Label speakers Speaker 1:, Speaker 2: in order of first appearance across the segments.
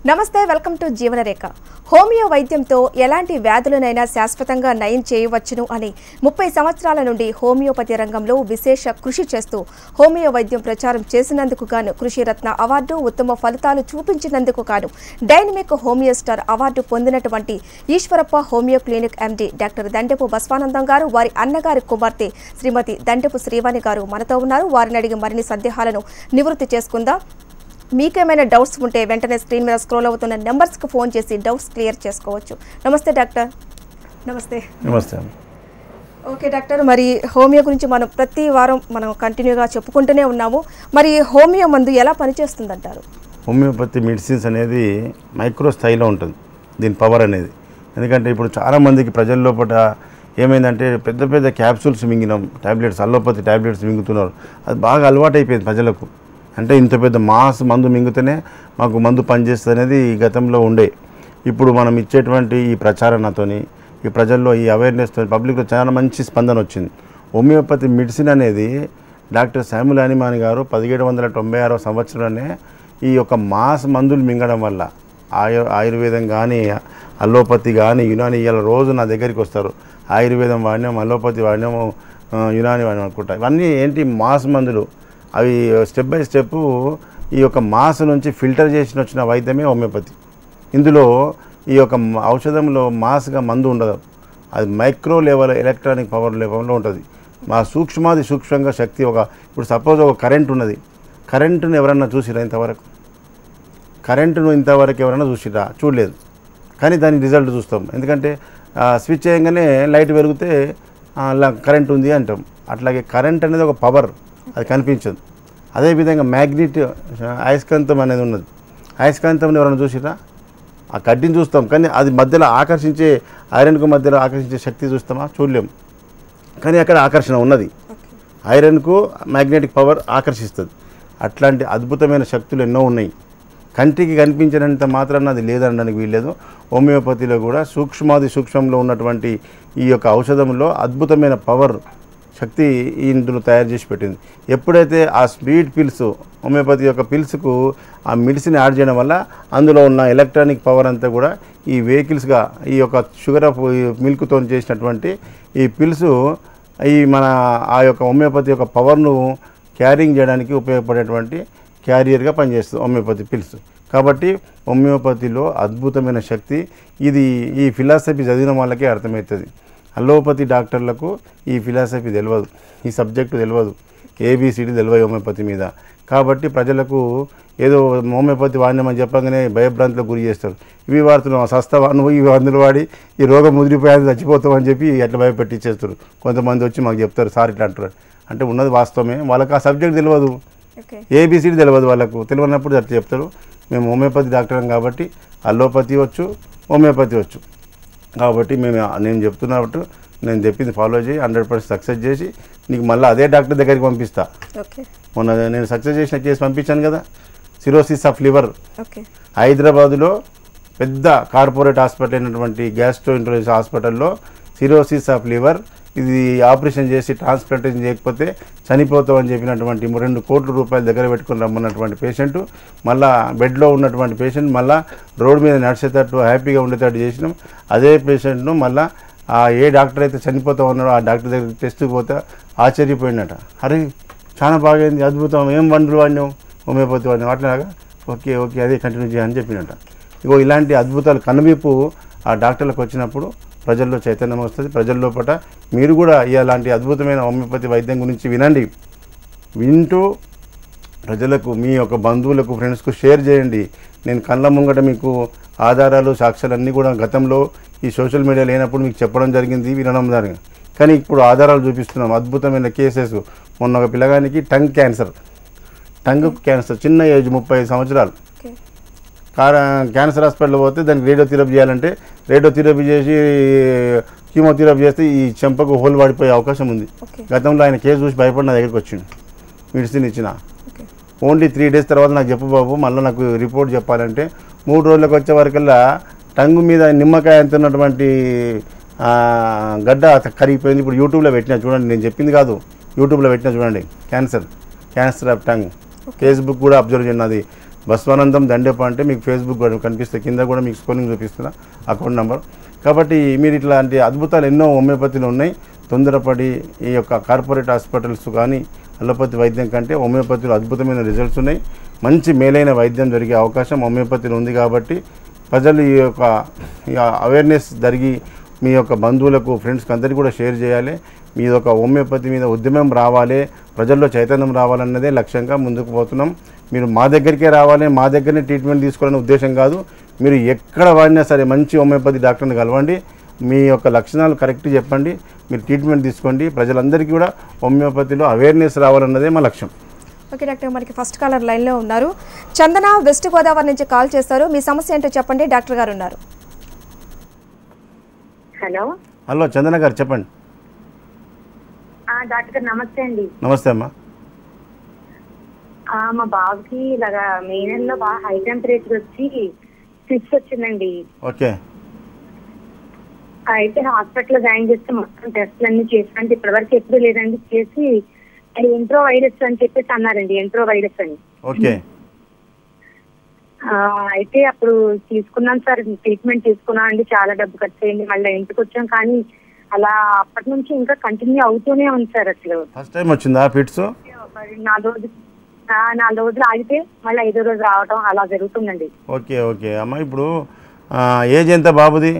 Speaker 1: నమస్తే welcome to Jeevanarekha homeo వైద్యంతో ఎలాంటి వ్యాధులనైనా శాశ్వతంగా నయం చేయవచ్చును అని ముప్పై సంవత్సరాల నుండి హోమియోపతి రంగంలో విశేష కృషి చేస్తూ హోమియో వైద్యం ప్రచారం చేసినందుకు గాను కృషి రత్న అవార్డు ఉత్తమ ఫలితాలు చూపించినందుకు గాను డైనమిక్ హోమియో స్టార్ అవార్డు పొందినటువంటి Eshwarappa homeo clinic MD doctor Dandepu Baswanandam garu వారి అన్నగారి కుమార్తె శ్రీమతి దండెపు శ్రీవాణి గారు మనతో ఉన్నారు వారిని అడిగి మరిన్ని సందేహాలను నివృత్తి చేసుకుందాం మీకేమైనా డౌట్స్ ఉంటే వెంటనే స్క్రీన్ మీద స్క్రోల్ అవుతున్న నెంబర్స్కి ఫోన్ చేసి డౌట్స్ క్లియర్ చేసుకోవచ్చు నమస్తే డాక్టర్ నమస్తే
Speaker 2: నమస్తే
Speaker 1: ఓకే డాక్టర్ మరి హోమియో గురించి మనం ప్రతి వారం మనం కంటిన్యూగా చెప్పుకుంటూనే ఉన్నాము మరి హోమియో మందు ఎలా పనిచేస్తుందంటారు
Speaker 2: హోమియోపతి మెడిసిన్స్ అనేది మైక్రో స్థాయిలో ఉంటుంది దీని పవర్ అనేది ఎందుకంటే ఇప్పుడు చాలామందికి ప్రజల లోపల ఏమైందంటే పెద్ద పెద్ద క్యాప్సూల్స్ మింగినాం టాబ్లెట్స్ అల్లోపతి టాబ్లెట్స్ మింగుతున్నారు అది బాగా అలవాటు అయిపోయింది ప్రజలకు అంటే ఇంత పెద్ద మాస్ మందు మింగితేనే మాకు మందు పనిచేస్తుంది అనేది గతంలో ఉండే ఇప్పుడు మనం ఇచ్చేటువంటి ఈ ప్రచారణతోని ఈ ప్రజల్లో ఈ అవేర్నెస్తో పబ్లిక్లో చాలా మంచి స్పందన వచ్చింది హోమియోపతి మెడిసిన్ అనేది డాక్టర్ శామ్యుల్ అనిమాని గారు పదిహేడు వందల తొంభై ఆరో సంవత్సరంలోనే ఈ యొక్క మాస్ మందులు మింగడం వల్ల ఆయు ఆయుర్వేదం కానీ అల్లోపతి కానీ యునాని ఇవాళ రోజు నా దగ్గరికి వస్తారు ఆయుర్వేదం వాడినాం అల్లోపతి వాడినాము ఆ, యునాని వాడినాం అనుకుంటా ఇవన్నీ ఏంటి మాస్ మందులు అవి స్టెప్ బై స్టెప్ ఈ యొక్క మాస్ నుంచి ఫిల్టర్ చేసిన వచ్చిన వైద్యమే హోమియోపతి ఇందులో ఈ యొక్క మ- ఔషధంలో మాస్గా మందు ఉండదు అది మైక్రో లెవెల్ ఎలక్ట్రానిక్ పవర్ లెవెల్లో ఉంటుంది మా సూక్ష్మాది సూక్ష్మంగా శక్తి ఒక ఇప్పుడు సపోజ్ ఒక కరెంట్ ఉన్నది కరెంటును ఎవరన్నా చూసిరా ఇంతవరకు కరెంటును ఇంతవరకు ఎవరైనా చూసిరా చూడలేదు కానీ దాని రిజల్ట్ చూస్తాం ఎందుకంటే ఆ, స్విచ్ చేయగానే లైట్ వెలిగితే ఆ, అలా కరెంట్ ఉంది అంటాం అట్లాగే కరెంట్ అనేది ఒక పవర్ అది కనిపించదు అదేవిధంగా మ్యాగ్నెట్ అయస్కాంతం అనేది ఉన్నది అయస్కాంతం ఎవరైనా చూసిరా ఆ కడ్డీని చూస్తాం కానీ అది మధ్యలో ఆకర్షించే ఐరన్కు మధ్యలో ఆకర్షించే శక్తి చూస్తామా చూడలేం కానీ అక్కడ ఆకర్షణ ఉన్నది ఐరన్కు మ్యాగ్నెటిక్ పవర్ ఆకర్షిస్తుంది అట్లాంటి అద్భుతమైన శక్తులు ఎన్నో ఉన్నాయి కంటికి కనిపించినంత మాత్రాన అది లేదనడానికి వీల్లేదు హోమియోపతిలో కూడా సూక్ష్మాది సూక్ష్మంలో ఉన్నటువంటి ఈ యొక్క ఔషధంలో అద్భుతమైన పవర్ శక్తి ఇందులో తయారు చేసి పెట్టింది ఎప్పుడైతే ఆ స్వీట్ పిల్స్ హోమియోపతి యొక్క పిల్స్కు ఆ మెడిసిన్ యాడ్ చేయడం వల్ల అందులో ఉన్న ఎలక్ట్రానిక్ పవర్ అంతా కూడా ఈ వెహికల్స్గా ఈ యొక్క షుగర్ ఆఫ్ మిల్క్తో చేసినటువంటి ఈ పిల్స్ ఈ మన ఆ యొక్క హోమియోపతి యొక్క పవర్ను క్యారింగ్ చేయడానికి ఉపయోగపడేటువంటి క్యారియర్గా పనిచేస్తుంది హోమియోపతి పిల్స్ కాబట్టి హోమియోపతిలో అద్భుతమైన శక్తి ఇది ఈ ఫిలాసఫీ చదివిన వాళ్ళకే అర్థమవుతుంది అలోపతి డాక్టర్లకు ఈ ఫిలాసఫీ తెలియదు ఈ సబ్జెక్టు తెలియదు ఏబిసిడి తెలియదు హోమియోపతి మీద కాబట్టి ప్రజలకు ఏదో హోమియోపతి వాడినామని చెప్పగానే భయభ్రాంతిలో గురి చేస్తారు ఇవి వాడుతున్నావు సస్తావా నువ్వు ఇవి అందులో వాడి ఈ రోగం ముదిరిపోయాది చచ్చిపోతావు అని చెప్పి ఎట్లా భయపెట్టించేస్తారు కొంతమంది వచ్చి మాకు చెప్తారు సార్ ఇట్లా అంటారు అంటే ఉన్నది వాస్తవమే వాళ్ళకి ఆ సబ్జెక్ట్ తెలియదు
Speaker 1: ఓకే
Speaker 2: ఏబిసిడి తెలియదు వాళ్ళకు తెలియనప్పుడు అట్లా చెప్తారు మేము హోమియోపతి డాక్టరం కాబట్టి అల్లోపతి వచ్చు హోమియోపతి వచ్చు కాబట్టి మేము నేను చెప్తున్నట్టు నేను చెప్పింది ఫాలో చేయి హండ్రెడ్ పర్సెంట్ సక్సెస్ చేసి నీకు మళ్ళీ అదే డాక్టర్ దగ్గరికి పంపిస్తా
Speaker 1: ఓకే
Speaker 2: మొన్న నేను సక్సెస్ చేసిన కేసు పంపించాను కదా సిరోసిస్ ఆఫ్ లివర్
Speaker 1: ఓకే
Speaker 2: హైదరాబాదులో పెద్ద కార్పొరేట్ హాస్పిటల్ అయినటువంటి గ్యాస్ట్రో ఇంట్రోలజీ హాస్పిటల్లో సిరోసిస్ ఆఫ్ లివర్ ఇది ఆపరేషన్ చేసి ట్రాన్స్ప్లాంటేషన్ చేయకపోతే చనిపోతాం అని చెప్పినటువంటి రెండు కోట్ల రూపాయలు దగ్గర పెట్టుకుని రమ్మన్నటువంటి పేషెంట్ మళ్ళా బెడ్లో ఉన్నటువంటి పేషెంట్ మళ్ళా రోడ్డు మీద నడిచేటట్టు హ్యాపీగా ఉండేటట్టు చేసినాం అదే పేషెంట్ను మళ్ళా ఆ ఏ డాక్టర్ అయితే చనిపోతా ఉన్నాడో ఆ డాక్టర్ దగ్గర టెస్ట్కి పోతే ఆశ్చర్యపోయినట అరే చాలా బాగైంది అద్భుతం ఏం వంటలు వాడినావు హోమియోపతి వాడినావు అట్లాగా ఓకే ఓకే అదే కంటిన్యూ చేయని చెప్పినట ఇగో ఇలాంటి అద్భుతాలు కనువిప్పు ఆ డాక్టర్లకు వచ్చినప్పుడు ప్రజల్లో చైతన్యం వస్తుంది ప్రజల లోపల మీరు కూడా ఇలాంటి అద్భుతమైన హోమియోపతి వైద్యం గురించి వినండి వింటూ ప్రజలకు మీ యొక్క బంధువులకు ఫ్రెండ్స్కు షేర్ చేయండి నేను కళ్ళ ముంగట మీకు ఆధారాలు సాక్ష్యాలు అన్నీ కూడా గతంలో ఈ సోషల్ మీడియా లేనప్పుడు మీకు చెప్పడం జరిగింది వినడం జరిగింది కానీ ఇప్పుడు ఆధారాలు చూపిస్తున్నాం అద్భుతమైన కేసెస్ మొన్న ఒక పిల్లగానికి టంగ్ క్యాన్సర్ టంగ్ క్యాన్సర్ చిన్న ఏజ్ ముప్పై ఐదు సంవత్సరాలు
Speaker 1: ఓకే
Speaker 2: కార క్యాన్సర్ హాస్పిటల్ పోతే దానికి రేడియోథెరపీ చేయాలంటే రేడియోథెరపీ చేసి కీమోథెరపీ చేస్తే ఈ చెంపకు హోల్ పడిపోయే అవకాశం ఉంది
Speaker 1: ఓకే
Speaker 2: గతంలో ఆయన కేసు చూసి భయపడి నా దగ్గరికి వచ్చిండు మెడిసిన్ ఇచ్చిన
Speaker 1: ఓకే
Speaker 2: ఓన్లీ త్రీ డేస్ తర్వాత నాకు చెప్పు బాబు మళ్ళీ నాకు రిపోర్ట్ చెప్పాలంటే మూడు రోజులకు వచ్చే వరకల్లా టంగు మీద నిమ్మకాయ ఎంత ఉన్నటువంటి ఆ, గడ్డ కరిగిపోయింది ఇప్పుడు యూట్యూబ్లో పెట్టినా చూడండి నేను చెప్పింది కాదు యూట్యూబ్లో పెట్టినా చూడండి cancer cancer of tongue Facebook కూడా అబ్జర్వ్ చేయండి అది బస్వానందం దండేప అంటే మీకు ఫేస్బుక్ కూడా కనిపిస్తే కింద కూడా మీకు స్కోరింగ్ చూపిస్తున్నా అకౌంట్ నెంబర్ కాబట్టి మీరు ఇట్లాంటి అద్భుతాలు ఎన్నో హోమియోపతిలో ఉన్నాయి తొందరపడి ఈ యొక్క కార్పొరేట్ హాస్పిటల్స్ కానీ అలోపతి వైద్యం కంటే హోమియోపతిలో అద్భుతమైన రిజల్ట్స్ ఉన్నాయి మంచి మేలైన వైద్యం జరిగే అవకాశం హోమియోపతిలో ఉంది కాబట్టి ప్రజలు ఈ యొక్క అవేర్నెస్ జరిగి మీ యొక్క బంధువులకు ఫ్రెండ్స్కి అందరికీ కూడా షేర్ చేయాలి మీ యొక్క హోమియోపతి మీద ఉద్యమం రావాలి ప్రజల్లో చైతన్యం రావాలన్నదే లక్ష్యంగా ముందుకు పోతున్నాం మీరు మా దగ్గరికే రావాలి మా దగ్గరనే ట్రీట్మెంట్ తీసుకోవాలనే ఉద్దేశం కాదు మీరు ఎక్కడ వాడినా సరే మంచి హోమియోపతి డాక్టర్ని కలవండి మీ యొక్క లక్షణాలు కరెక్ట్ చెప్పండి మీరు ట్రీట్మెంట్ తీసుకోండి ప్రజలందరికీ కూడా హోమియోపతిలో అవేర్నెస్ రావాలన్నదే మా లక్ష్యం
Speaker 1: ఓకే డాక్టర్ మనకి ఫస్ట్ కాలర్ లైన్లో ఉన్నారు చందన వెస్ట్ గోదావరి నుంచి కాల్ చేస్తారు మీ సమస్య ఏంటో చెప్పండి డాక్టర్ గారు ఉన్నారు
Speaker 3: హలో
Speaker 2: హలో చందన గారు చెప్పండి
Speaker 3: ఆ, డాక్టర్ గారు నమస్తే అండి
Speaker 2: నమస్తే అమ్మా
Speaker 3: ఆ, మా బాబుకి ఇలాగా మే నెలలో బాగా హై టెంపరేచర్ వచ్చి ఫిక్స్ వచ్చిందండి
Speaker 2: ఓకే
Speaker 3: అయితే హాస్పిటల్ జాయిన్ చేస్తే మొత్తం టెస్ట్లు అన్ని చేసాను ఇప్పటివరకు ఎప్పుడు లేదండి చేసి అది ఎంట్రో వైరస్ అని చెప్పేసి అన్నారండి ఎంట్రో వైరస్ అని
Speaker 2: ఓకే
Speaker 3: ఆ, అయితే అప్పుడు తీసుకున్నాం సార్ ట్రీట్మెంట్ తీసుకున్నాం అండి చాలా డబ్బు ఖర్చు అయింది మళ్ళీ ఇంటికి వచ్చాం కానీ అలా అప్పటి నుంచి ఇంకా కంటిన్యూ అవుతూనే ఉంది సార్ అసలు
Speaker 2: ఫస్ట్ టైం వచ్చిందా ఫిట్స్
Speaker 3: మరి నాలుగు రోజులు ఆ, నాలుగు రోజులు ఆగితే మళ్ళీ ఐదో రోజు రావటం అలా జరుగుతుందండి
Speaker 2: ఓకే ఓకే అమ్మ ఇప్పుడు ఆ, ఏజ్ ఎంత బాబుది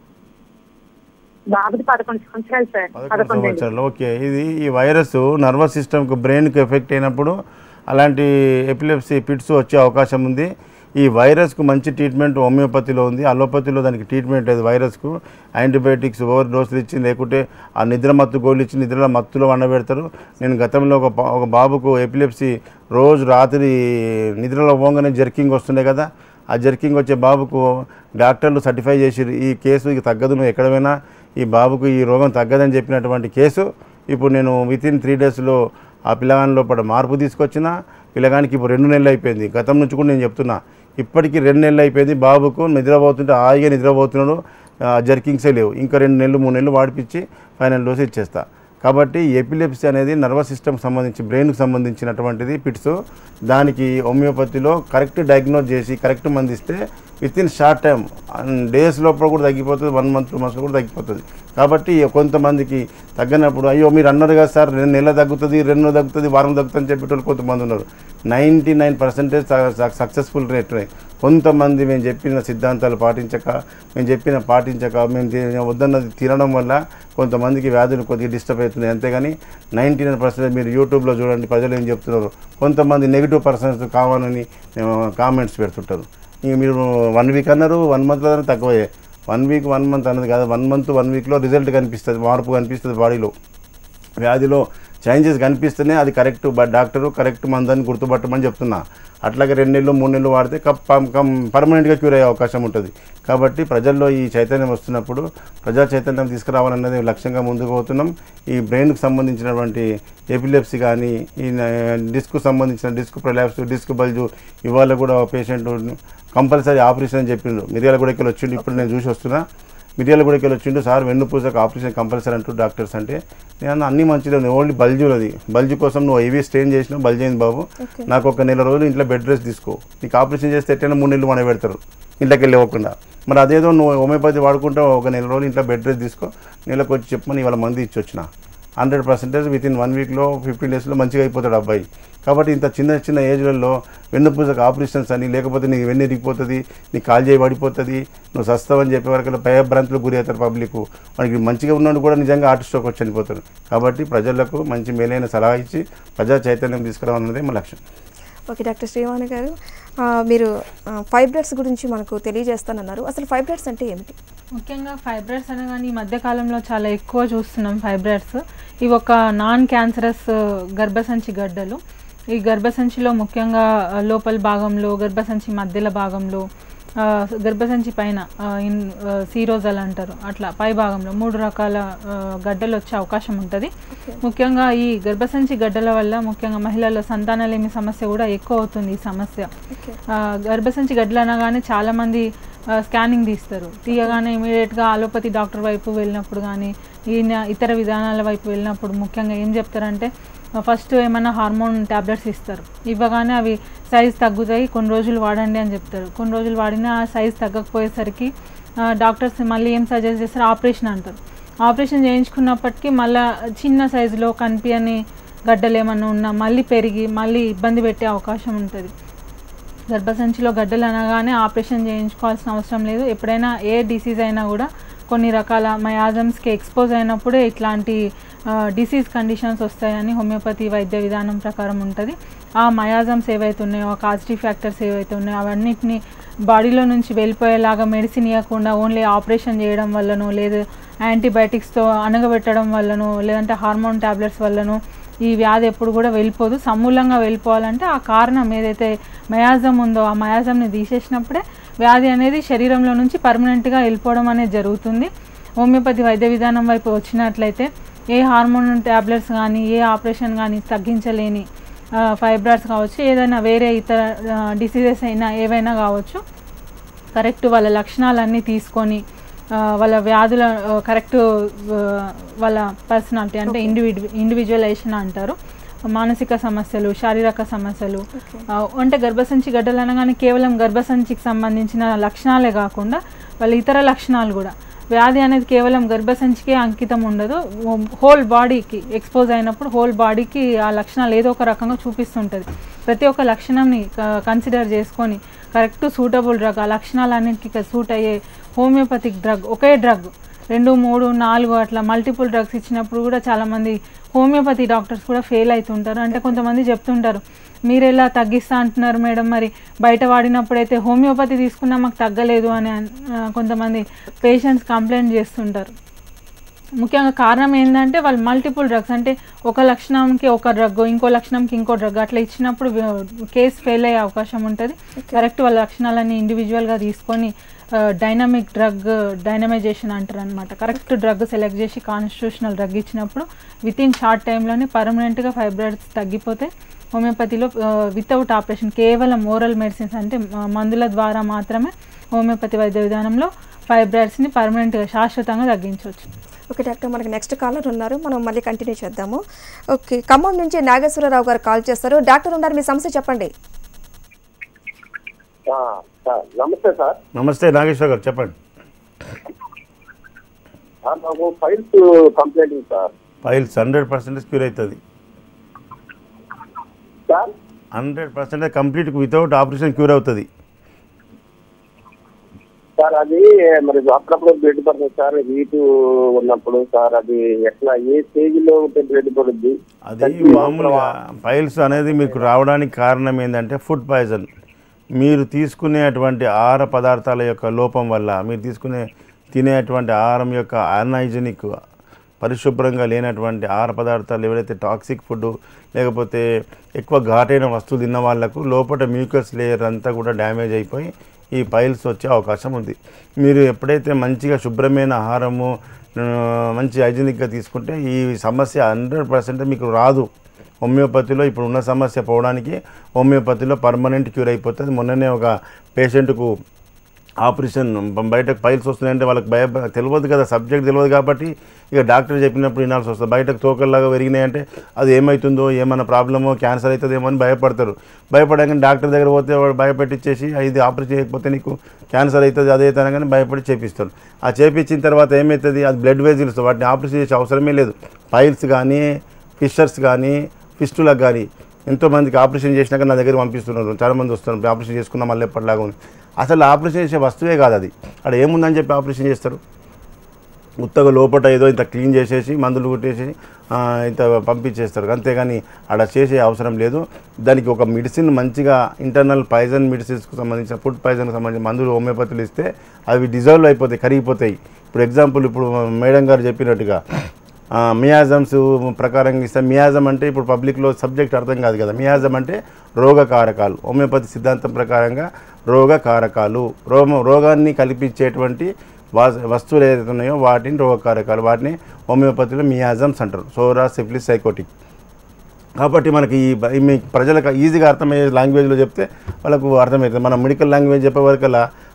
Speaker 3: బాబుది పదకొండు సంవత్సరాలు సార్
Speaker 2: పదకొండు
Speaker 3: పదకొండు అండి.
Speaker 2: సంవత్సరాలు ఓకే ఇది ఈ వైరస్ నర్వస్ సిస్టమ్కి బ్రెయిన్కి ఎఫెక్ట్ అయినప్పుడు అలాంటి ఎపిలెప్సీ పిట్స్ వచ్చే అవకాశం ఉంది ఈ వైరస్కు మంచి ట్రీట్మెంట్ హోమియోపతిలో ఉంది అలోపతిలో దానికి ట్రీట్మెంట్ లేదు వైరస్కు యాంటీబయాటిక్స్ ఓవర్ డోసులు ఇచ్చి లేకుంటే ఆ నిద్ర మత్తు గోళ్ళు ఇచ్చి నిద్రలో మత్తులో వండబెడతారు నేను గతంలో ఒక పా- ఒక బాబుకు ఎపిలెప్సీ రోజు రాత్రి నిద్రలో పోగానే జర్కింగ్ వస్తుండే కదా ఆ జర్కింగ్ వచ్చే బాబుకు డాక్టర్లు సర్టిఫై చేసిర్రు ఈ కేసు ఇక తగ్గదు నువ్వు ఎక్కడ పోయినా ఈ బాబుకు ఈ రోగం తగ్గదని చెప్పినటువంటి కేసు ఇప్పుడు నేను విత్ ఇన్ త్రీ డేస్లో ఆ పిల్లగాని లోపల మార్పు తీసుకొచ్చిన పిల్లగానికి ఇప్పుడు రెండు నెలలు అయిపోయింది గతం నుంచి కూడా నేను చెప్తున్నా ఇప్పటికీ రెండు నెలలు అయిపోయింది బాబుకు నిద్రపోతుంటే హాయిగా నిద్రపోతున్నాడు ఆ, జర్కింగ్సే లేవు ఇంకా రెండు నెలలు మూడు నెలలు వాడిపించి ఫైనల్ డోస్ ఇచ్చేస్తా కాబట్టి ఎపిలెప్సీ అనేది నర్వస్ సిస్టమ్ సంబంధించి బ్రెయిన్కి సంబంధించినటువంటిది పిట్స్ దానికి హోమియోపతిలో కరెక్ట్ డయాగ్నోజ్ చేసి కరెక్ట్ మందిస్తే within short time days లోపల కూడా తగ్గిపోతుంది వన్ మంత్ టూ మంత్స్లో కూడా తగ్గిపోతుంది కాబట్టి కొంతమందికి తగ్గినప్పుడు అయ్యో మీరు అన్నారు కదా సార్ రెండు నెలలు తగ్గుతుంది రెండు నెలలు తగ్గుతుంది వారం తగ్గుతుంది అని చెప్పేటోళ్ళు కొంతమంది ఉన్నారు ninety nine percentage successful rate కొంతమంది మేము చెప్పిన సిద్ధాంతాలు పాటించక మేము చెప్పిన పాటించక మేము తి- వద్దన్నది తినడం వల్ల కొంతమందికి వ్యాధులు కొద్దిగా డిస్టర్బ్ అవుతున్నాయి అంతేగాని నైంటీ నైన్ పర్సెంట్ మీరు యూట్యూబ్లో చూడండి ప్రజలు ఏం చెప్తున్నారు కొంతమంది నెగిటివ్ పర్సన్స్ కావాలని కామెంట్స్ పెడుతుంటారు ఇంక మీరు వన్ వీక్ అన్నారు వన్ మంత్లో తక్కువే వన్ వీక్ వన్ మంత్ అన్నది కాదు వన్ మంత్ వన్ వీక్లో రిజల్ట్ కనిపిస్తుంది మార్పు కనిపిస్తుంది బాడీలో వ్యాధిలో చేంజెస్ కనిపిస్తేనే అది కరెక్ట్ బట్ డాక్టరు కరెక్ట్ మందని గుర్తుపట్టమని చెప్తున్నా అట్లాగే రెండు నెలలు మూడు నెలలు వాడితే కప్ కమ్ పర్మనెంట్గా క్యూర్ అయ్యే అవకాశం ఉంటుంది కాబట్టి ప్రజల్లో ఈ చైతన్యం వస్తున్నప్పుడు ప్రజా చైతన్యం తీసుకురావాలన్నది లక్ష్యంగా ముందుకు పోతున్నాం ఈ బ్రెయిన్కి సంబంధించినటువంటి ఎపిలెప్సీ కానీ ఈ డిస్క్ సంబంధించిన డిస్క్ ప్రొలాప్స్ డిస్క్ బల్జు ఇవాళ కూడా పేషెంట్ కంపల్సరీ ఆపరేషన్ అని చెప్పిండు మిరియాల కూడా వచ్చిండు ఇప్పుడు నేను చూసి వస్తున్నా మిరియాల కూడా వచ్చిండు సార్ వెన్నుపూసకు ఆపరేషన్ కంపల్సరీ అంటూ డాక్టర్స్ అంటే నేను అన్న అన్ని మంచిగా ఉంది ఓన్లీ బల్జు అది బల్జు కోసం నువ్వు ఐవీ స్టెయిన్ చేసినావు బల్జ్ అయింది బాబు
Speaker 1: Okay.
Speaker 2: నాకు ఒక నెల రోజులు ఇంట్లో బెడ్ రెస్ట్ తీసుకో నీకు ఆపరేషన్ చేస్తే ఎట్టైనా మూడు నెలలు మన పెడతారు ఇంట్లోకి వెళ్ళి ఇవ్వకుండా మరి అదేదో నువ్వు హోమియోపతి వాడుకుంటే ఒక నెల రోజులు ఇంట్లో బెడ్ రెస్ట్ తీసుకో నెలకు వచ్చి చెప్పమని ఇవాళ మంది ఇచ్చి వచ్చిన hundred percentage within one వీక్లో ఫిఫ్టీన్ డేస్లో మంచిగా అయిపోతాడు అబ్బాయి కాబట్టి ఇంత చిన్న చిన్న ఏజ్లలో వెన్నుపూసకు ఆపరేషన్స్ అని లేకపోతే నీకు వెన్ను ఇరిగిపోతుంది నీ కాల్ చేయి పడిపోతుంది నువ్వు సస్తావని చెప్పే వరకు భయభ్రాంతులకు గురి అవుతారు పబ్లిక్ మనకి మంచిగా ఉన్నాడు కూడా నిజంగా హార్ట్ స్ట్రోక్ వచ్చి చనిపోతారు కాబట్టి ప్రజలకు మంచి మేలైన సలహా ఇచ్చి ప్రజా చైతన్యం తీసుకురావాలన్నదే మా లక్ష్యం
Speaker 1: ఓకే డాక్టర్ శ్రీవాణి గారు ఆ, మీరు ఫైబ్రాయిడ్స్ గురించి మనకు తెలియజేస్తానన్నారు అసలు ఫైబ్రాయిడ్స్ అంటే ఏమిటి
Speaker 4: ముఖ్యంగా ఫైబ్రాయిడ్స్ అనగానే ఈ మధ్య కాలంలో చాలా ఎక్కువ చూస్తున్నాం ఫైబ్రాయిడ్స్ ఇవి ఒక నాన్ క్యాన్సరస్ గర్భసంచి గడ్డలు ఈ గర్భసంచిలో ముఖ్యంగా ఆ, లోపల భాగంలో గర్భసంచి మధ్యల భాగంలో ఆ, గర్భసంచి పైన ఆ, ఇన్ ఆ, సీరోజల్ అంటారు అట్లా పై భాగంలో మూడు రకాల ఆ, గడ్డలు వచ్చే అవకాశం ఉంటుంది ముఖ్యంగా ఈ గర్భసంచి గడ్డల వల్ల ముఖ్యంగా మహిళల్లో సంతానలేమి సమస్య కూడా ఎక్కువ అవుతుంది ఈ సమస్య
Speaker 1: ఓకే
Speaker 4: ఆ, గర్భసంచి గడ్డలు అనగానే చాలామంది స్కానింగ్ తీస్తారు తీయగానే ఇమీడియట్గా అలోపతి డాక్టర్ వైపు వెళ్ళినప్పుడు కానీ ఈయన ఇతర విధానాల వైపు వెళ్ళినప్పుడు ముఖ్యంగా ఏం చెప్తారంటే ఫస్ట్ ఏమైనా హార్మోన్ ట్యాబ్లెట్స్ ఇస్తారు ఇవ్వగానే అవి సైజ్ తగ్గుతాయి కొన్ని రోజులు వాడండి అని చెప్తారు కొన్ని రోజులు వాడినా ఆ సైజ్ తగ్గకపోయేసరికి డాక్టర్స్ మళ్ళీ ఏం సజెస్ట్ చేస్తారు ఆపరేషన్ అంటారు ఆపరేషన్ చేయించుకున్నప్పటికీ మళ్ళీ చిన్న సైజులో కనిపించని గడ్డలు ఏమన్నా ఉన్నా మళ్ళీ పెరిగి మళ్ళీ ఇబ్బంది పెట్టే అవకాశం ఉంటుంది గర్భసంచిలో గడ్డలు అనగానే ఆపరేషన్ చేయించుకోవాల్సిన అవసరం లేదు ఎప్పుడైనా ఏ డిసీజ్ అయినా కూడా కొన్ని రకాల మయాజమ్స్కి ఎక్స్పోజ్ అయినప్పుడే ఇట్లాంటి డిసీజ్ కండిషన్స్ వస్తాయని హోమియోపతి వైద్య విధానం ప్రకారం ఉంటుంది ఆ మయాజమ్స్ ఏవైతే ఉన్నాయో ఆ కాజిటివ్ ఫ్యాక్టర్స్ ఏవైతే ఉన్నాయో అవన్నిటిని బాడీలో నుంచి వెళ్ళిపోయేలాగా మెడిసిన్ ఇవ్వకుండా ఓన్లీ ఆపరేషన్ చేయడం వల్లనో లేదు యాంటీబయాటిక్స్తో అనగబెట్టడం వల్లనో లేదంటే హార్మోన్ ట్యాబ్లెట్స్ వల్లనో ఈ వ్యాధి ఎప్పుడు కూడా వెళ్ళిపోదు సమూలంగా వెళ్ళిపోవాలంటే ఆ కారణం ఏదైతే మయాజం ఉందో ఆ మయాజంని తీసేసినప్పుడే వ్యాధి అనేది శరీరంలో నుంచి పర్మనెంట్గా వెళ్ళిపోవడం అనేది జరుగుతుంది హోమియోపతి వైద్య విధానం వైపు వచ్చినట్లయితే ఏ హార్మోన్ ట్యాబ్లెట్స్ కానీ ఏ ఆపరేషన్ కానీ తగ్గించలేని ఫైబ్రాయిడ్స్ కావచ్చు ఏదైనా వేరే ఇతర డిసీజెస్ అయినా ఏవైనా కావచ్చు కరెక్ట్ వాళ్ళ లక్షణాలన్నీ తీసుకొని ఆ, వాళ్ళ వ్యాధుల కరెక్ట్ వాళ్ళ పర్సనాలిటీ అంటే ఇండివిజు ఇండివిజువలైజేషన్ అంటారు మానసిక సమస్యలు శారీరక సమస్యలు ఆ, అంటే గర్భసంచి గడ్డలు అనగానే కేవలం గర్భసంచికి సంబంధించిన లక్షణాలే కాకుండా వాళ్ళ ఇతర లక్షణాలు కూడా వ్యాధి అనేది కేవలం గర్భసంచికే అంకితం ఉండదు హోల్ బాడీకి ఎక్స్పోజ్ అయినప్పుడు హోల్ బాడీకి ఆ లక్షణాలు ఏదో ఒక రకంగా చూపిస్తుంటుంది ప్రతి ఒక్క లక్షణంని కన్సిడర్ చేసుకొని కరెక్ట్ సూటబుల్ డ్రగ్ ఆ లక్షణాలన్నింటికి సూట్ అయ్యే హోమియోపతిక్ డ్రగ్ ఒకే డ్రగ్ రెండు మూడు నాలుగు అట్లా మల్టిపుల్ డ్రగ్స్ ఇచ్చినప్పుడు కూడా చాలామంది హోమియోపతి డాక్టర్స్ కూడా ఫెయిల్ అవుతుంటారు అంటే కొంతమంది చెప్తుంటారు మీరు ఎలా తగ్గిస్తా అంటున్నారు మేడం మరి బయట వాడినప్పుడైతే హోమియోపతి తీసుకున్నా మాకు తగ్గలేదు అని అన్- ఆ, కొంతమంది పేషెంట్స్ కంప్లైంట్ చేస్తుంటారు ముఖ్యంగా కారణం ఏంటంటే వాళ్ళు మల్టిపుల్ డ్రగ్స్ అంటే ఒక లక్షణంకి ఒక డ్రగ్ ఇంకో లక్షణంకి ఇంకో డ్రగ్ అట్లా ఇచ్చినప్పుడు కేసు ఫెయిల్ అయ్యే అవకాశం ఉంటుంది కరెక్ట్ వాళ్ళ లక్షణాలన్నీ ఇండివిజువల్గా తీసుకొని డైనమిక్ డ్రగ్ డైనమైజేషన్ అంటారు అనమాట కరెక్ట్ డ్రగ్ సెలెక్ట్ చేసి కాన్స్టిట్యూషనల్ డ్రగ్ ఇచ్చినప్పుడు విత్ ఇన్ షార్ట్ టైంలోనే పర్మనెంట్గా ఫైబ్రాయిడ్స్ తగ్గిపోతే హోమియోపతిలో వితౌట్ ఆపరేషన్ కేవలం ఓరల్ మెడిసిన్స్ అంటే ఆ, మందుల ద్వారా మాత్రమే హోమియోపతి వైద్య విధానంలో ఫైబ్రాయిడ్స్ని పర్మనెంట్గా శాశ్వతంగా తగ్గించవచ్చు
Speaker 1: ఓకే డాక్టర్ మనకి నెక్స్ట్ కాలర్ ఉన్నారు మనం మళ్ళీ కంటిన్యూ చేద్దాము ఓకే ఖమ్మం నుంచి నాగేశ్వరరావు గారు కాల్ చేస్తారు డాక్టర్ ఉన్నారు మీ సమస్య చెప్పండి
Speaker 5: ఆ, సార్ నమస్తే సార్
Speaker 2: నమస్తే నాగేశ్వర్ గారు చెప్పండి
Speaker 5: ఆ, నాకు ఫైల్స్ కంప్లైంట్ ఉంది sir
Speaker 2: piles hundred percentage cure అవుతుంది
Speaker 5: sir
Speaker 2: hundred percentage complete without operation cure అవుతుంది
Speaker 5: సార్ అది మరి అప్పుడప్పుడు బ్లడ్ పడుతుంది సార్ హీట్ ఉన్నప్పుడు సార్ అది ఎట్లా ఏ స్టేజ్ లో ఉంటే బ్లడ్ పడుద్ది
Speaker 2: అది మామూలుగా ఫైల్స్ అనేది మీకు రావడానికి కారణం ఏంటంటే ఫుడ్ పాయిజన్ మీరు తీసుకునేటువంటి ఆహార పదార్థాల యొక్క లోపం వల్ల మీరు తీసుకునే తినేటువంటి ఆహారం యొక్క అన్హైజెనిక్ పరిశుభ్రంగా లేనటువంటి ఆహార పదార్థాలు ఎవరైతే టాక్సిక్ ఫుడ్ లేకపోతే ఎక్కువ ఘాటైన వస్తువులు తిన్న వాళ్ళకు లోపల మ్యూకస్ లేయర్ అంతా కూడా డ్యామేజ్ అయిపోయి ఈ పైల్స్ వచ్చే అవకాశం ఉంది మీరు ఎప్పుడైతే మంచిగా శుభ్రమైన ఆహారము ఆ, మంచి హైజీనిక్గా తీసుకుంటే ఈ సమస్య హండ్రెడ్ పర్సెంట్ మీకు రాదు హోమియోపతిలో ఇప్పుడు ఉన్న సమస్య పోవడానికి హోమియోపతిలో పర్మనెంట్ క్యూర్ అయిపోతుంది మొన్ననే ఒక పేషెంట్కు ఆపరేషన్ బయటకు ఫైల్స్ వస్తున్నాయంటే వాళ్ళకి భయ తెలియదు కదా సబ్జెక్ట్ తెలియదు కాబట్టి ఇక డాక్టర్ చెప్పినప్పుడు వినాల్సి వస్తుంది బయటకు తోకల్లాగా పెరిగినాయంటే అది ఏమవుతుందో ఏమైనా ప్రాబ్లమో క్యాన్సర్ అవుతుందేమో అని భయపడతారు భయపడగానే డాక్టర్ దగ్గర పోతే వాడు భయపెట్టించేసి ఇది ఆపరేషన్ చేయకపోతే నీకు క్యాన్సర్ అవుతుంది అదే అనగానే భయపడి చేపిస్తారు ఆ చేపించిన తర్వాత ఏమవుతుంది అది బ్లడ్ వెజిల్స్ వాటిని ఆపరేషన్ చేసే అవసరమే లేదు ఫైల్స్ కానీ ఫిషర్స్ కానీ ఫిస్టులకు కానీ ఎంతోమందికి ఆపరేషన్ చేసినాక నా దగ్గర పంపిస్తున్నారు చాలామంది వస్తున్నారు ఆపరేషన్ చేసుకున్నాం మళ్ళీ ఎప్పటిలాగా ఉంది అసలు ఆపరేషన్ చేసే వస్తువే కాదు అది అక్కడ ఏముందని చెప్పి ఆపరేషన్ చేస్తారు ఉత్తగా లోపల ఏదో ఇంత క్లీన్ చేసేసి మందులు కొట్టేసి ఆ, ఇంత పంపించేస్తారు అంతేగాని అక్కడ చేసే అవసరం లేదు దానికి ఒక మెడిసిన్ మంచిగా ఇంటర్నల్ పాయిజన్ మెడిసిన్స్కి సంబంధించిన ఫుడ్ పాయిజన్కి సంబంధించిన మందులు హోమియోపతిలు ఇస్తే అవి డిజాల్వ్ అయిపోతాయి కరిగిపోతాయి ఇప్పుడు ఎగ్జాంపుల్ ఇప్పుడు మేడం గారు చెప్పినట్టుగా మియాజమ్స్ ప్రకారంగా ఇస్తే మియాజం అంటే ఇప్పుడు పబ్లిక్లో సబ్జెక్ట్ అర్థం కాదు కదా మియాజం అంటే రోగకారకాలు హోమియోపతి సిద్ధాంతం ప్రకారంగా రోగకారకాలు రోగ రోగాన్ని కల్పించేటువంటి వా- వస్తువులు ఏదైతే ఉన్నాయో వాటిని రోగకారకాలు వాటిని హోమియోపతిలో మియాజమ్స్ అంటారు సోరా సిఫిలిస్ సైకోటిక్ కాబట్టి మనకి ఈ బ- ఈ మీ ప్రజలకు ఈజీగా అర్థమయ్యే లాంగ్వేజ్లో చెప్తే వాళ్ళకు అర్థమవుతుంది మనం మెడికల్ లాంగ్వేజ్ చెప్పే వరకల్లా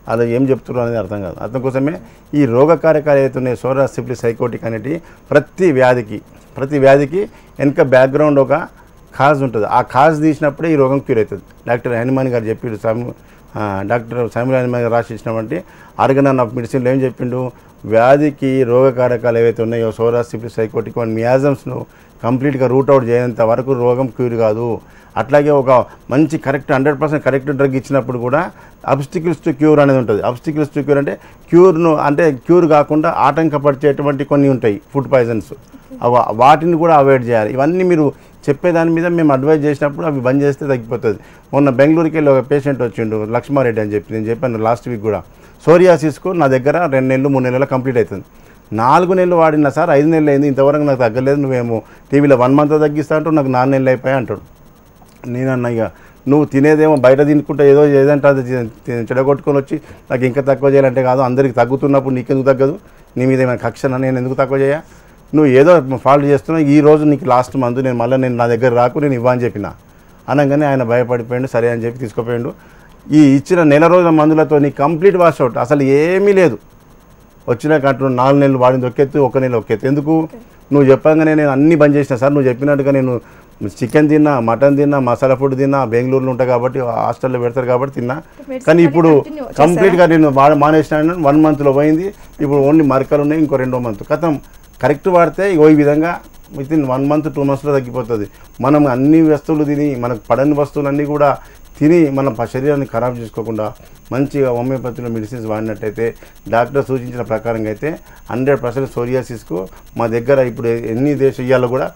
Speaker 2: అలా ఏం చెప్తున్నారు అనేది అర్థం కాదు అర్థం కోసమే ఈ రోగకారకాలు ఏవైతే ఉన్నాయో సోరా సిప్లి సైకోటిక్ అనేటి ప్రతి వ్యాధికి ప్రతి వ్యాధికి వెనక బ్యాక్గ్రౌండ్ ఒక కాజ్ ఉంటుంది ఆ కాజ్ తీసినప్పుడే ఈ రోగం క్యూర్ అవుతుంది డాక్టర్ హనుమాన్ గారు చెప్పాడు సాము ఆ, డాక్టర్ సాముల్ హనుమాన్ గారు రాసి ఇచ్చినటువంటి ఆర్గనన్ ఆఫ్ మెడిసిన్లో ఏం చెప్పిండు వ్యాధికి రోగకారకాలు ఏవైతే ఉన్నాయో సోరాస్ సిప్లిస్ సైకోటిక్ అండ్ మియాజమ్స్ను కంప్లీట్గా రూట్ అవుట్ చేయనంత వరకు రోగం క్యూర్ కాదు అట్లాగే ఒక మంచి correct hundred percent correct drug ఇచ్చినప్పుడు కూడా అబ్స్టికల్స్ టు క్యూర్ అనేది ఉంటుంది అబ్స్టికల్స్ టు క్యూర్ అంటే క్యూర్ను అంటే క్యూర్ కాకుండా ఆటంకపరిచేటువంటి కొన్ని ఉంటాయి ఫుడ్ పాయిజన్స్ అవ వాటిని కూడా అవాయిడ్ చేయాలి ఇవన్నీ మీరు చెప్పేదాని మీద మేము అడ్వైజ్ చేసినప్పుడు అవి బంద్ చేస్తే తగ్గిపోతుంది మొన్న బెంగళూరుకి వెళ్ళి ఒక పేషెంట్ వచ్చిండు లక్ష్మారెడ్డి అని చెప్పి నేను చెప్పాను లాస్ట్ వీక్ కూడా సోరియాసిస్కు నా దగ్గర రెండు నెలలు మూడు నెలలు కంప్లీట్ అవుతుంది నాలుగు నెలలు వాడినా సార్ ఐదు నెలలు అయింది ఇంతవరకు నాకు తగ్గలేదు నువ్వేమో టీవీలో వన్ మంత్ తగ్గిస్తా అంటూ నాకు నాలుగు నెలలు అయిపోయాయి అంటాడు నేనన్నా ఇక నువ్వు తినేదేమో బయట తినుకుంటే ఏదో ఏదంటే అది తి- తి- చెడగొట్టుకొని వచ్చి నాకు ఇంకా తక్కువ చేయాలంటే కాదు అందరికి తగ్గుతున్నప్పుడు నీకెందుకు తగ్గదు నీ మీద ఏమైనా కక్షన నేను ఎందుకు తక్కువ చేయ నువ్వు ఏదో ఫాల్ట్ చేస్తున్నావు ఈ రోజు నీకు లాస్ట్ మంత్ నేను మళ్ళీ నేను నా దగ్గర రాకు నేను ఇవ్వని చెప్పిన అనగానే ఆయన భయపడిపోయాడు సరే అని చెప్పి తీసుకుపోయాడు ఈ ఇచ్చిన నెల రోజుల మందులతో నీ కంప్లీట్ వాష్ అవుట్ అసలు ఏమీ లేదు వచ్చినాక అంటున్నాడు నాలుగు నెలలు వాడింది ఒకెత్తు ఒక నెల ఒకెత్తు ఎందుకు నువ్వు చెప్పంగానే నేను అన్ని బంద్ చేసిన సార్ నువ్వు చెప్పినట్టుగా నేను చికెన్ తిన్నా మటన్ తిన్నా మసాలా ఫుడ్ తిన్నా బెంగళూరులో ఉంటా కాబట్టి హాస్టల్లో పెడతారు కాబట్టి తిన్నా
Speaker 1: Medicine
Speaker 2: కానీ ఇప్పుడు
Speaker 1: continue చేశారా?
Speaker 2: కంప్లీట్గా నేను వాడ మానేసిన వన్ మంత్లో పోయింది ఇప్పుడు ఓన్లీ మరకలు ఉన్నాయి ఇంకో రెండో మంత్ కథం కరెక్ట్ వాడితే ఇగో ఈ విధంగా within one month two మంత్స్లో తగ్గిపోతుంది మనం అన్ని వస్తువులు తిని మనకు పడని వస్తువులన్నీ కూడా తిని మన ప- శరీరాన్ని ఖరాబ్ చేసుకోకుండా మంచిగా హోమియోపతిలో మెడిసిన్స్ వాడినట్టయితే డాక్టర్ సూచించిన ప్రకారంగా అయితే హండ్రెడ్ పర్సెంట్ సోరియాసిస్కు మా దగ్గర ఇప్పుడు ఎన్ని దేశాల్లో కూడా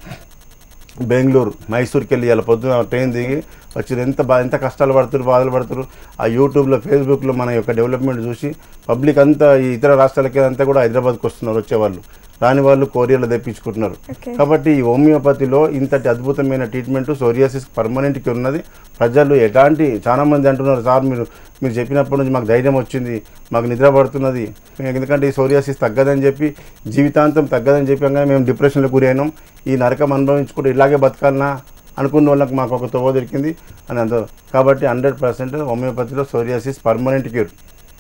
Speaker 2: బెంగళూరు మైసూర్కి వెళ్ళి ఇలా పొద్దున ట్రైన్ దిగి వచ్చి ఎంత బా ఎంత కష్టాలు పడుతున్నారు బాధలు పడుతున్నారు ఆ యూట్యూబ్లో ఫేస్బుక్లో మన యొక్క డెవలప్మెంట్ చూసి పబ్లిక్ అంతా ఈ ఇతర రాష్ట్రాలకి అంతా కూడా హైదరాబాద్కి వస్తున్నారు వచ్చేవాళ్ళు రాని వాళ్ళు కోరియాలో తెప్పించుకుంటున్నారు
Speaker 1: Okay.
Speaker 2: కాబట్టి ఈ హోమియోపతిలో ఇంతటి అద్భుతమైన ట్రీట్మెంట్ సోరియాసిస్ పర్మనెంట్కి ఉన్నది ప్రజలు ఎలాంటి చాలా మంది అంటున్నారు సార్ మీరు మీరు చెప్పినప్పటి నుంచి మాకు ధైర్యం వచ్చింది మాకు నిద్ర పడుతున్నది ఎందుకంటే ఈ సోరియాసిస్ తగ్గదని చెప్పి జీవితాంతం తగ్గదని చెప్పి అనగానే మేము డిప్రెషన్లో గురైనాం ఈ నరకం అనుభవించుకుంటూ ఇలాగే బతకాలనా అనుకున్న వాళ్ళకి మాకు ఒక తోవ దొరికింది అని అంత కాబట్టి హండ్రెడ్ పర్సెంట్ హోమియోపతిలో psoriasis permanent cure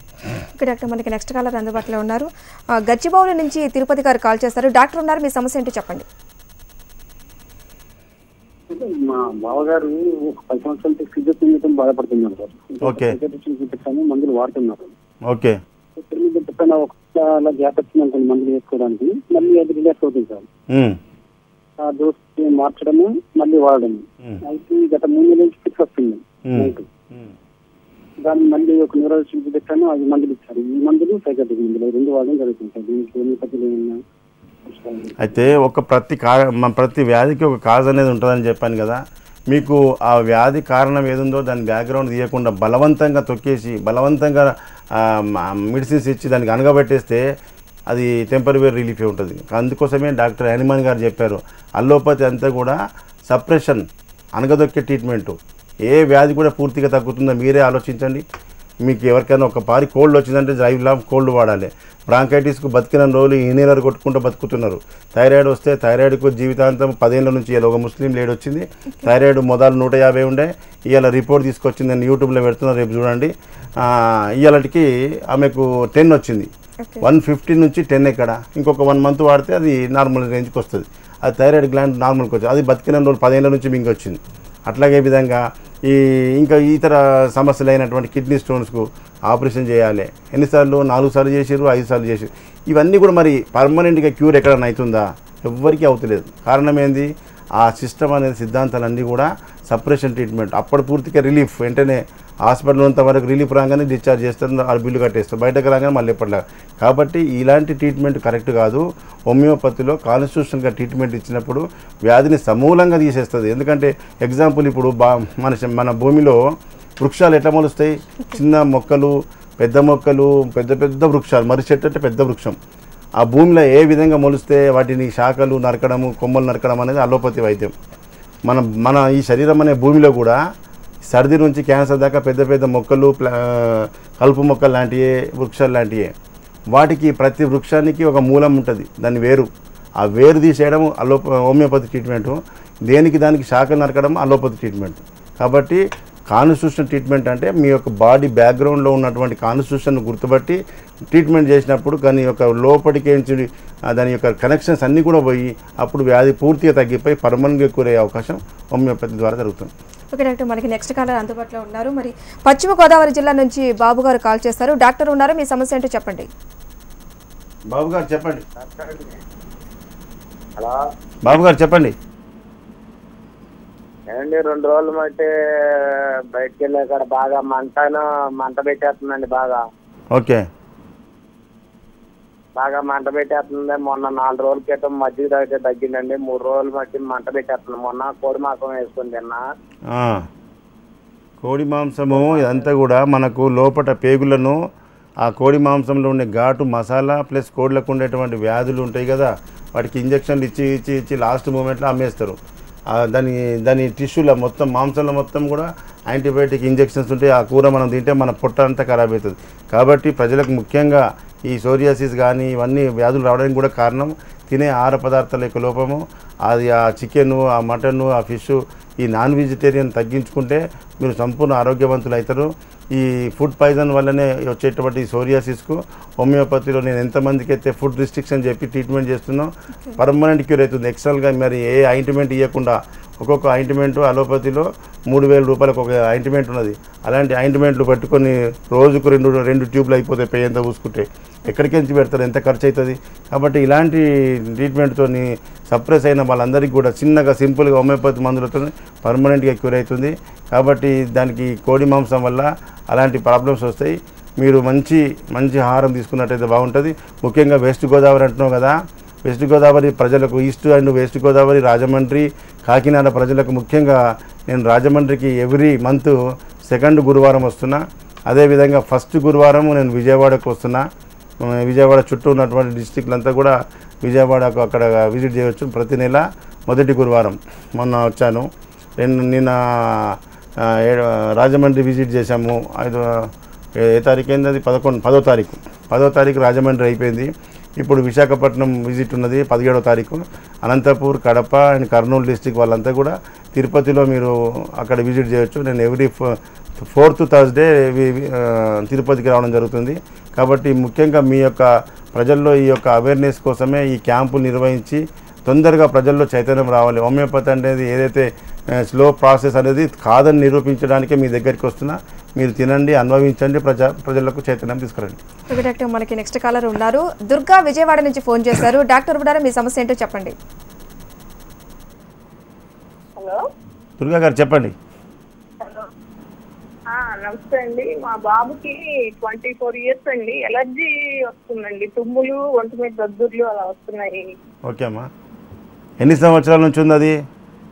Speaker 1: okay doctor మనకి నెక్స్ట్ కాలర్ అందుబాటులో ఉన్నారు ఆ, గచ్చిబౌలి నుంచి తిరుపతి గారు కాల్ చేస్తారు డాక్టర్ ఉన్నారు మీ సమస్య ఏంటో చెప్పండి
Speaker 6: మా బావగారు ఒక పది సంవత్సరాల నుంచి ఫిజియోథెరపీతో బాధపడుతున్నారు సార్
Speaker 2: Okay.
Speaker 6: ఫిజియోథెరపీ చూపించాము మందులు వాడుతున్నారు
Speaker 2: ఓకే
Speaker 6: తిరిగి చెప్పిన ఒక అలా గ్యాప్ వచ్చింది అనుకోండి మందులు వేసుకోవడానికి మళ్ళీ అది రిలాక్స్ అవుతుంది సార్
Speaker 2: ఉమ్,
Speaker 6: ఆ డోస్ మార్చడము మళ్ళీ వాడడము
Speaker 2: Hmm.
Speaker 6: అయితే గత మూడు నెలల నుంచి ఫిక్స్ వస్తుంది
Speaker 2: Hmm.
Speaker 6: నైట్
Speaker 2: ఉమ్.
Speaker 6: దాన్ని మళ్ళీ ఒక న్యూరాలజీ చూపించాను అది మందులు ఇచ్చారు ఈ మందులు సైకాట్రిక్ మందులు ఈ రెండు వాడడం జరుగుతుంది సార్ దీనికి హోమియోపతిలో ఏమన్నా కష్టాలు?
Speaker 2: అయితే ఒక ప్రతి కా మ- ప్రతి వ్యాధికి ఒక కాజ్ అనేది ఉంటుందని చెప్పాను కదా మీకు ఆ వ్యాధి కారణం ఏదుందో దాని బ్యాక్గ్రౌండ్ తీయకుండా బలవంతంగా తొక్కేసి బలవంతంగా మెడిసిన్స్ ఇచ్చి దానికి అనగబెట్టేస్తే అది టెంపరీ రిలీఫ్ ఉంటుంది అందుకోసమే డాక్టర్ హనుమాన్ గారు చెప్పారు అల్లోపతి అంతా కూడా సప్రెషన్ అనగదొక్కే ట్రీట్మెంటు ఏ వ్యాధి కూడా పూర్తిగా తగ్గుతుందో మీరే ఆలోచించండి మీకు ఎవరికైనా ఒక పారి కోల్డ్ వచ్చిందంటే డ్రైవ్ లామ్ కోల్డ్ వాడాలి బ్రాంకైటిస్కు బతికిన రోజులు ఇన్హేలర్ కొట్టుకుంటూ బతుకుతున్నారు థైరాయిడ్ వస్తే థైరాయిడ్కు జీవితాంతం పదేళ్ళ నుంచి ఇలా ఒక ముస్లిం లేడీ వచ్చింది థైరాయిడ్ మొదలు నూట యాభై ఉండే ఇవాళ రిపోర్ట్ తీసుకొచ్చింది నేను యూట్యూబ్లో పెడుతున్నా రేపు చూడండి ఇవాళకి ఆమెకు టెన్ వచ్చింది
Speaker 1: Okay.
Speaker 2: వన్ ఫిఫ్టీ నుంచి టెన్ ఎక్కడ ఇంకొక వన్ మంత్ వాడితే అది నార్మల్ రేంజ్కి వస్తుంది అది థైరాయిడ్ గ్లాండ్ నార్మల్కి వచ్చింది అది బతికిన రోజులు పదేళ్ళ నుంచి మింగి వచ్చింది అట్లాగే విధంగా ఈ ఇంకా ఇతర సమస్యలు అయినటువంటి కిడ్నీ స్టోన్స్కు ఆపరేషన్ చేయాలి ఎన్నిసార్లు నాలుగు సార్లు చేసారు ఐదు సార్లు చేసారు ఇవన్నీ కూడా మరి పర్మనెంట్గా క్యూర్ ఎక్కడైనా అవుతుందా ఎవ్వరికీ అవుతలేదు కారణం ఏంది ఆ సిస్టమ్ అనేది సిద్ధాంతాలన్నీ కూడా సపరేషన్ ట్రీట్మెంట్ అప్పుడు పూర్తిగా రిలీఫ్ వెంటనే హాస్పిటల్ ఉన్నంత వరకు రిలీఫ్ రాగానే డిశ్చార్జ్ చేస్తారు ఆ బిల్లు కట్టేస్తారు బయటకు రాగానే మళ్ళీ ఎప్పటిలా కాబట్టి ఇలాంటి ట్రీట్మెంట్ కరెక్ట్ కాదు హోమియోపతిలో కాన్స్టిట్యూషన్గా ట్రీట్మెంట్ ఇచ్చినప్పుడు వ్యాధిని సమూలంగా తీసేస్తుంది ఎందుకంటే ఎగ్జాంపుల్ ఇప్పుడు బా మన శ- మన భూమిలో వృక్షాలు ఎట్లా మొలుస్తాయి చిన్న మొక్కలు పెద్ద మొక్కలు పెద్ద పెద్ద వృక్షాలు మర్రి చెట్టు అంటే పెద్ద వృక్షం ఆ భూమిలో ఏ విధంగా మొలిస్తే వాటిని శాఖలు నరకడము కొమ్మలు నరకడం అనేది అలోపతి వైద్యం మన మన ఈ శరీరం అనే భూమిలో కూడా సర్ది నుంచి క్యాన్సర్ దాకా పెద్ద పెద్ద మొక్కలు ప్లా కలుపు మొక్కలు లాంటివి వృక్షాలు లాంటివి వాటికి ప్రతి వృక్షానికి ఒక మూలం ఉంటుంది దాని వేరు ఆ వేరు తీసేయడం అలోప హోమియోపతి ట్రీట్మెంట్ దేనికి దానికి శాఖలు నరకడం అలోపతి ట్రీట్మెంట్ కాబట్టి కాన్స్టిట్యూషన్ ట్రీట్మెంట్ అంటే మీ యొక్క బాడీ బ్యాక్గ్రౌండ్లో ఉన్నటువంటి కాన్స్టిట్యూషన్ గుర్తుపట్టి ట్రీట్మెంట్ చేసినప్పుడు దాని యొక్క లోపలికి దాని యొక్క కనెక్షన్స్ అన్నీ కూడా పోయి అప్పుడు వ్యాధి పూర్తిగా తగ్గిపోయి పర్మనెంట్గా కూరయ్యే అవకాశం హోమియోపతి ద్వారా జరుగుతుంది
Speaker 1: ఓకే డాక్టర్ మనకి నెక్స్ట్ కాలర్ అందుబాటులో ఉన్నారు మరి పశ్చిమ గోదావరి జిల్లా నుంచి బాబు గారు కాల్ చేస్తారు డాక్టర్ ఉన్నారు మీ సమస్య ఏంటో చెప్పండి
Speaker 2: బాబు గారు చెప్పండి
Speaker 5: హలో
Speaker 2: బాబు గారు చెప్పండి
Speaker 5: ఏమండి రెండు రోజులు మట్టి బయటకు వెళ్ళే కాడ బాగా మంటను మంట పెట్టేస్తుందండి బాగా
Speaker 2: ఓకే
Speaker 5: బాగా మంట పెట్టేస్తుంది మొన్న నాలుగు రోజుల క్రితం మజ్జిగ తాగితే తగ్గిందండి మూడు రోజులు మట్టి మంట పెట్టేస్తుంది మొన్న కోడి మాసం వేసుకుని తిన్నా
Speaker 2: ఆ. కోడి మాంసము ఇదంతా కూడా మనకు లోపట పేగులను ఆ కోడి మాంసంలో ఉండే ఘాటు మసాలా ప్లస్ కోళ్ళకు ఉండేటువంటి వ్యాధులు ఉంటాయి కదా వాటికి ఇంజక్షన్లు ఇచ్చి ఇచ్చి ఇచ్చి లాస్ట్ మూమెంట్లో అమ్మేస్తారు ఆ దాని దాని టిష్యూలో మొత్తం మాంసంలో మొత్తం కూడా యాంటీబయాటిక్ ఇంజెక్షన్స్ ఉంటాయి ఆ కూర మనం తింటే మన పొట్ట అంతా ఖరాబ్ అవుతుంది కాబట్టి ప్రజలకు ముఖ్యంగా ఈ సోరియాసిస్ కానీ ఇవన్నీ వ్యాధులు రావడానికి కూడా కారణం తినే ఆహార పదార్థాల యొక్క లోపము అది ఆ చికెను ఆ మటను ఆ ఫిష్ ఈ నాన్ వెజిటేరియన్ తగ్గించుకుంటే మీరు సంపూర్ణ ఆరోగ్యవంతులు అవుతారు ఈ ఫుడ్ పాయిజన్ వల్లనే వచ్చేటువంటి సోరియాసిస్కు హోమియోపతిలో నేను ఎంతమందికి అయితే ఫుడ్ రిస్ట్రిక్షన్ చెప్పి ట్రీట్మెంట్ చేస్తున్నా పర్మనెంట్ క్యూర్ అవుతుంది ఎక్స్ట్రాల్గా మరి ఏ ఆయింట్మెంట్ ఇవ్వకుండా ఒక్కొక్క ఆయింట్మెంట్ అలోపతిలో మూడు వేల రూపాయలకు ఒక ఆయింట్మెంట్ ఉన్నది అలాంటి ఆయింట్మెంట్లు పట్టుకొని రోజుకు రెండు రెండు ట్యూబ్లు అయిపోతాయి పే ఎంత పూసుకుంటే ఎక్కడికి నుంచి పెడతారు ఎంత ఖర్చు అవుతుంది కాబట్టి ఇలాంటి ట్రీట్మెంట్తో సప్రెస్ అయిన వాళ్ళందరికీ కూడా చిన్నగా సింపుల్గా హోమియోపతి మందులతో పర్మనెంట్గా క్యూర్ అవుతుంది కాబట్టి దానికి కోడి మాంసం వల్ల అలాంటి ప్రాబ్లమ్స్ వస్తాయి మీరు మంచి మంచి ఆహారం తీసుకున్నట్టయితే బాగుంటుంది ముఖ్యంగా వెస్ట్ గోదావరి అంటున్నావు కదా వెస్ట్ గోదావరి ప్రజలకు east and west Godavari Rajahmundry Kakinada ప్రజలకు ముఖ్యంగా నేను రాజమండ్రికి ఎవ్రీ మంత్ సెకండ్ గురువారం వస్తున్నా అదేవిధంగా ఫస్ట్ గురువారం నేను విజయవాడకు వస్తున్నా ఆ, విజయవాడ చుట్టూ ఉన్నటువంటి డిస్టిక్లంతా కూడా విజయవాడకు అక్కడ విజిట్ చేయవచ్చు ప్రతి నెల మొదటి గురువారం మొన్న వచ్చాను రెండు నిన్న ఆ, ఏడు రాజమండ్రి విజిట్ చేశాము ఐదు ఏ ఏ తారీఖు అయింది అది పదకొండు పదో తారీఖు పదో తారీఖు రాజమండ్రి అయిపోయింది ఇప్పుడు విశాఖపట్నం విజిట్ ఉన్నది పదిహేడో తారీఖు అనంతపూర్ కడప అండ్ కర్నూలు డిస్టిక్ వాళ్ళంతా కూడా తిరుపతిలో మీరు అక్కడ విజిట్ చేయొచ్చు నేను ఎవ్రీ ఫోర్త్ థర్స్డే తిరుపతికి రావడం జరుగుతుంది కాబట్టి ముఖ్యంగా మీ యొక్క ప్రజల్లో ఈ యొక్క అవేర్నెస్ కోసమే ఈ క్యాంపులు నిర్వహించి తొందరగా ప్రజల్లో చైతన్యం రావాలి హోమియోపతి అనేది ఏదైతే స్లో ప్రాసెస్ అనేది కాదని నిరూపించడానికే మీ దగ్గరికి వస్తున్నా మీరు తినండి అనుభవించండి ప్రజా ప్రజలకు చైతన్యం తీసుకురండి
Speaker 1: ఓకే డాక్టర్ మనకి నెక్స్ట్ కాలర్ ఉన్నారు దుర్గా విజయవాడ నుంచి ఫోన్ చేశారు డాక్టర్ ఉన్నారు మీ సమస్య ఏంటో చెప్పండి
Speaker 3: హలో
Speaker 2: దుర్గా గారు చెప్పండి
Speaker 3: ఆ, నమస్తే అండి మా బాబుకి ట్వంటీ ఫోర్ ఇయర్స్ అండి ఎలర్జీ వస్తుందండి తుమ్ములు ఒంటి మీద దద్దుర్లు అలా వస్తున్నాయి
Speaker 2: ఓకే అమ్మా ఎన్ని సంవత్సరాల నుంచి ఉంది అది